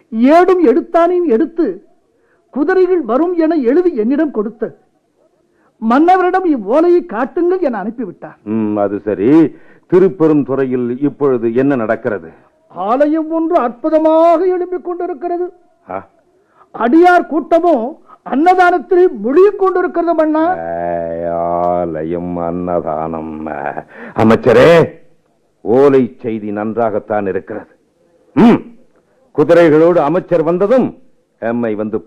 ஏடும் எடுத்தானையும் எடுத்து குதிரைகள் வரும் என எழுதி என்னிடம் கொடுத்த மன்னவரிடம் இவ்வோலையை காட்டுங்கள் என அனுப்பிவிட்டார் ம், அது சரி திருப்பெருந்துறையில் இப்பொழுது என்ன நடக்கிறது ஆலயம் ஒன்று அற்புதமாக எழுப்பிக் கொண்டிருக்கிறது ஆ, அடியார் கூட்டமும் அன்னதானத்தில் முழுகிக் கொண்டிருக்கிறது மன்னா ஏய், ஆலயம் அன்னதானம் ஆ, அமைச்சரே ஓலை செய்தி நன்றாகத்தான் இருக்கிறது ம், குதிரைகளோடு அமைச்சர் வந்ததும் எம்மை வந்து